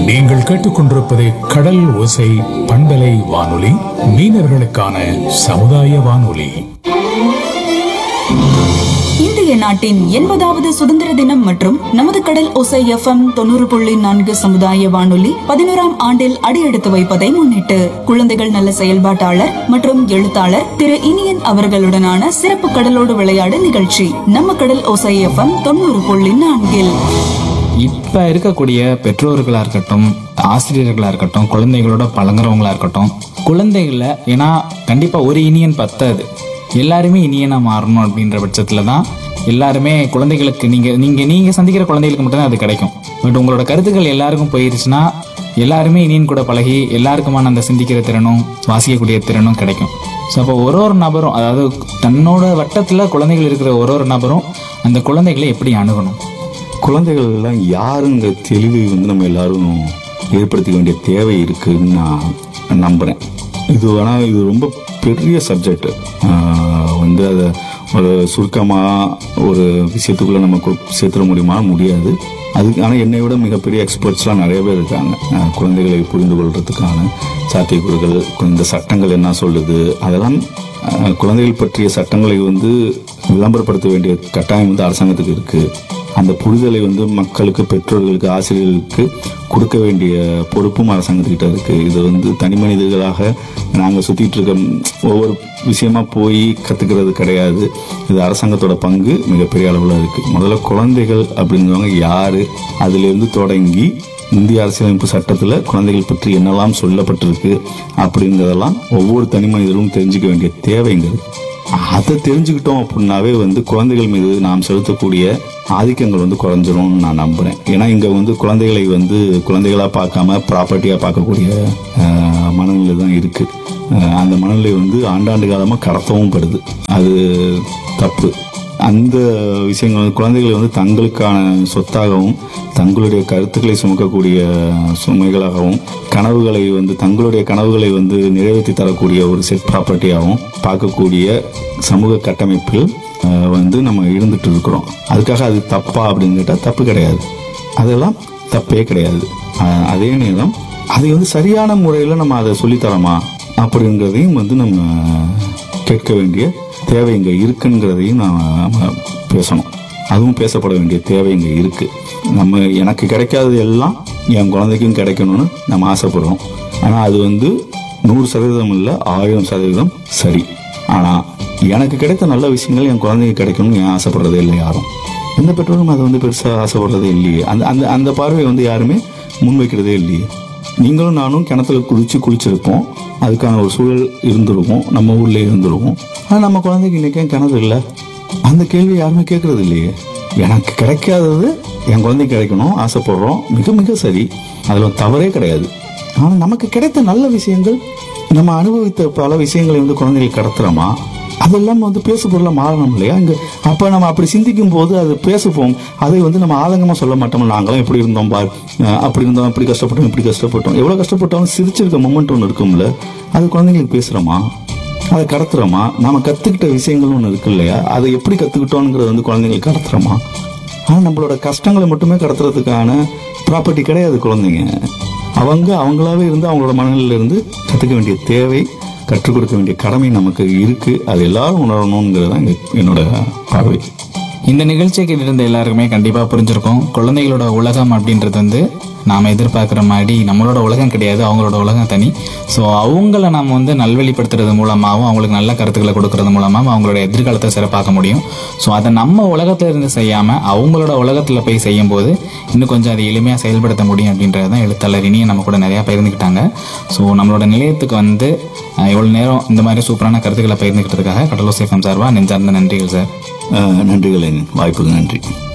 நீங்கள் கேட்டுக்கொண்டிருப்பது கடல் ஓசை பண்பலை வானொலி மீனவர்களுக்கான சமுதாய வானொலி இந்திய நாட்டின் எண்பதாவது சுதந்திர தினம் மற்றும் நமது கடல் ஒசை எஃப்எம் தொண்ணூறு புள்ளி நான்கு சமுதாய வானொலி பதினோராம் ஆண்டில் அடியெடுத்து வைப்பதை முன்னிட்டு குழந்தைகள் நல செயல்பாட்டாளர் மற்றும் எழுத்தாளர் திரு இனியன் அவர்களுடனான சிறப்பு கடலோடு விளையாடு நிகழ்ச்சி நம்ம கடல் ஒசை எஃப்எம் தொண்ணூறு புள்ளி நான்கில் இப்போ இருக்கக்கூடிய பெற்றோர்களாக இருக்கட்டும் ஆசிரியர்களாக இருக்கட்டும் குழந்தைகளோட பழங்குறவங்களா இருக்கட்டும் குழந்தைகளை ஏன்னா கண்டிப்பாக ஒரு இனியன் பத்தாது எல்லாருமே இனியனாக மாறணும் அப்படின்ற பட்சத்தில் தான் எல்லாருமே குழந்தைகளுக்கு நீங்கள் நீங்கள் நீங்கள் சந்திக்கிற குழந்தைகளுக்கு மட்டும்தான் அது கிடைக்கும் பட் உங்களோட கருத்துக்கள் எல்லாருக்கும் போயிருச்சுன்னா எல்லாருமே இனியன் கூட பழகி எல்லாருக்குமான அந்த சிந்திக்கிற திறனும் வாசிக்கக்கூடிய திறனும் கிடைக்கும் ஸோ அப்போ ஒரு ஒரு நபரும் அதாவது தன்னோட வட்டத்தில் குழந்தைகள் இருக்கிற ஒரு ஒரு நபரும் அந்த குழந்தைகளை எப்படி அணுகணும் குழந்தைகள் எல்லாம் யாருங்கிற தெளிவை வந்து நம்ம எல்லாரும் ஏற்படுத்திக்க வேண்டிய தேவை இருக்குன்னு நான் நம்புகிறேன் இது ஆனால் இது ரொம்ப பெரிய சப்ஜெக்ட் வந்து அதை ஒரு சுருக்கமாக ஒரு விஷயத்துக்குள்ளே நம்ம கு- சேர்த்துட முடியுமா முடியாது அதுக்கு ஆனால் என்னை விட மிகப்பெரிய எக்ஸ்பர்ட்ஸ்லாம் நிறைய பேர் இருக்காங்க அஹ் குழந்தைகளை புரிந்து கொள்றதுக்கான சாத்தியக்கூறுகள் இந்த சட்டங்கள் என்ன சொல்லுது அதெல்லாம் அஹ், குழந்தைகள் பற்றிய சட்டங்களை வந்து விளம்பரப்படுத்த வேண்டிய கட்டாயம் வந்து அரசாங்கத்துக்கு இருக்கு அந்த புரிதலை வந்து மக்களுக்கு பெற்றோர்களுக்கு ஆசிரியர்களுக்கு கொடுக்க வேண்டிய பொறுப்பும் அரசாங்கத்துக்கிட்ட இருக்கு இது வந்து தனி மனிதர்களாக நாங்கள் சுத்திட்டு இருக்க ஒவ்வொரு விஷயமா போய் கத்துக்கிறது கிடையாது இது அரசாங்கத்தோட பங்கு மிகப்பெரிய அளவில் இருக்கு முதல்ல குழந்தைகள் அப்படிங்கிறவங்க யாரு அதிலிருந்து தொடங்கி இந்திய அரசியலமைப்பு சட்டத்தில் குழந்தைகள் பற்றி என்னெல்லாம் சொல்லப்பட்டிருக்கு அப்படிங்கிறதெல்லாம் ஒவ்வொரு தனி மனிதரும் தெரிஞ்சுக்க வேண்டிய தேவைங்கிறது அதை தெரிஞ்சுக்கிட்டோம் அப்படின்னாவே வந்து குழந்தைகள் மீது நாம் செலுத்தக்கூடிய ஆதிக்கங்கள் வந்து குறைஞ்சிரும்னு நான் நம்புறேன் ஏன்னா இங்க வந்து குழந்தைகளை வந்து குழந்தைகளா பார்க்காம ப்ராப்பர்ட்டியா பார்க்கக்கூடிய அஹ், மனநிலை தான் இருக்கு அஹ், அந்த மனநிலை வந்து ஆண்டாண்டு காலமா கடத்தவும் படுது அது தப்பு அந்த விஷயங்கள் வந்து குழந்தைகளை வந்து தங்களுக்கான சொத்தாகவும் தங்களுடைய கருத்துக்களை சுமக்கக்கூடிய சுமைகளாகவும் கனவுகளை வந்து தங்களுடைய கனவுகளை வந்து நிறைவேற்றி தரக்கூடிய ஒரு செட் ப்ராப்பர்ட்டியாகவும் பார்க்கக்கூடிய சமூக கட்டமைப்பில் அஹ், வந்து நம்ம இருந்துட்டு இருக்கிறோம் அதுக்காக அது தப்பா அப்படின்னு கேட்டால் தப்பு கிடையாது அதெல்லாம் தப்பே கிடையாது அஹ், அதே நேரம் அதை வந்து சரியான முறையில் நம்ம அதை சொல்லித்தரோமா அப்படிங்கிறதையும் வந்து நம்ம கேட்க வேண்டிய தேவை இங்கே இருக்குங்கிறதையும் நாம் பேசணும் அதுவும் பேசப்பட வேண்டிய தேவை இங்கே இருக்கு நம்ம எனக்கு கிடைக்காதது எல்லாம் என் குழந்தைக்கும் கிடைக்கணும்னு நம்ம ஆசைப்படுறோம் ஆனால் அது வந்து நூறு சதவீதம் இல்லை ஆயிரம் சதவீதம் சரி ஆனால் எனக்கு கிடைத்த நல்ல விஷயங்கள் என் குழந்தைக்கு கிடைக்கணும்னு ஏன் ஆசைப்படுறதே இல்லை யாரும் எந்த பெற்றோரும் அதை வந்து பெருசாக ஆசைப்படுறதே இல்லையே அந்த அந்த அந்த பார்வையை வந்து யாருமே முன்வைக்கிறதே இல்லையே நீங்களும் நானும் கிணத்துல குளிச்சு குளிச்சிருப்போம் அதுக்கான ஒரு சூழல் இருந்திருக்கும் நம்ம ஊர்லயே இருந்திருக்கும் ஆனால் நம்ம குழந்தைக்கு இன்னைக்கு ஏன் கிணறு இல்லை அந்த கேள்வி யாருமே கேட்கறது இல்லையே எனக்கு கிடைக்காதது என் குழந்தைக்கு கிடைக்கணும் ஆசைப்படுறோம் மிக மிக சரி அதில் தவறே கிடையாது ஆனால் நமக்கு கிடைத்த நல்ல விஷயங்கள் நம்ம அனுபவித்த பல விஷயங்களை வந்து குழந்தைகளுக்கு கடத்துறோமா அதெல்லாம் வந்து பேசு பொருளா மாறணும் இல்லையா இங்க அப்ப நம்ம அப்படி சிந்திக்கும் போது அது பேசுவோம் அதை வந்து நம்ம ஆதங்கமா சொல்ல மாட்டோம் நாங்களாம் எப்படி இருந்தோம் பார் அஹ் அப்படி இருந்தோம் அப்படி கஷ்டப்பட்டோம் இப்படி கஷ்டப்பட்டோம் எவ்வளவு கஷ்டப்பட்டாலும் சிரிச்சிருக்க மொமெண்ட் ஒன்று இருக்கும்ல அது குழந்தைங்களுக்கு பேசுறோமா அதை கடத்துறோமா நாம கத்துக்கிட்ட விஷயங்கள் ஒன்று இருக்கு இல்லையா அதை எப்படி கத்துக்கிட்டோங்கிறது வந்து குழந்தைங்களுக்கு கடத்துறோமா ஆனா நம்மளோட கஷ்டங்களை மட்டுமே கடத்துறதுக்கான ப்ராப்பர்ட்டி கிடையாது குழந்தைங்க அவங்க அவங்களாவே இருந்து அவங்களோட மனநிலையில இருந்து கத்துக்க வேண்டிய தேவை கற்றுக் கொடுக்க வேண்டிய கடமை நமக்கு இருக்கு அது எல்லாரும் உணரணுங்கிறது தான் எங்க- என்னோட பார்வை இந்த நிகழ்ச்சிக்கு இருந்த எல்லாருக்குமே கண்டிப்பாக புரிஞ்சிருக்கும் குழந்தைகளோட உலகம் அப்படின்றது வந்து நாம் எதிர்பார்க்குற மாதிரி நம்மளோட உலகம் கிடையாது அவங்களோட உலகம் தனி ஸோ அவங்கள நம்ம வந்து நல்வழிப்படுத்துறது மூலமாகவும் அவங்களுக்கு நல்ல கருத்துக்களை கொடுக்கறது மூலமாகவும் அவங்களோட எதிர்காலத்தை சிறப்பாக்க முடியும் ஸோ அதை நம்ம உலகத்துல இருந்து செய்யாமல் அவங்களோட உலகத்தில் போய் செய்யும்போது இன்னும் கொஞ்சம் அதை எளிமையாக செயல்படுத்த முடியும் அப்படின்றது தான் எழுத்தாளர் இனியும் நம்ம கூட நிறையா பகிர்ந்துக்கிட்டாங்க ஸோ நம்மளோட நிலையத்துக்கு வந்து அஹ், இவ்வளவு நேரம் இந்த மாதிரி சூப்பரான கருத்துக்களை பகிர்ந்துக்கிட்டதுக்காக கடலூர் சேஃபம் சார்பாக நெஞ்சார்ந்த நன்றிகள் சார் அஹ் நன்றிகள் வாய்ப்புக்கு நன்றி